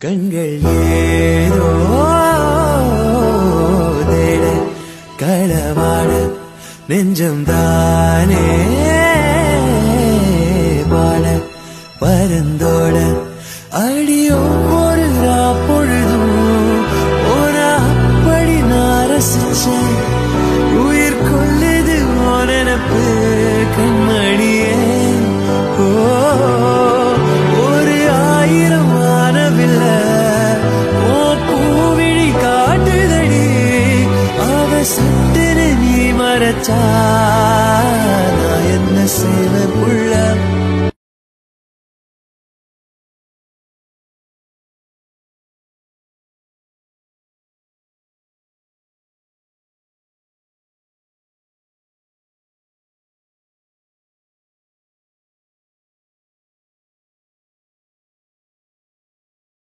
கண்கள் ஏதோ தேட களவாட நெஞ்சம் தானே பாட பரந்தோட அடி ஒவ்வொரு பொழுதும் ஒரு அப்படி நான் ரசிச்சேன் உயிர் கொள்ளுது ஓ நினப்பு கண்மணியே ஓ ஒரு ஆயிரம் வானவில்ல ஓ பூவிழி காட்டுதடி அவ சட்டுன்னு நீ மறைச்சா நான் என்ன செய்வேன் புள்ள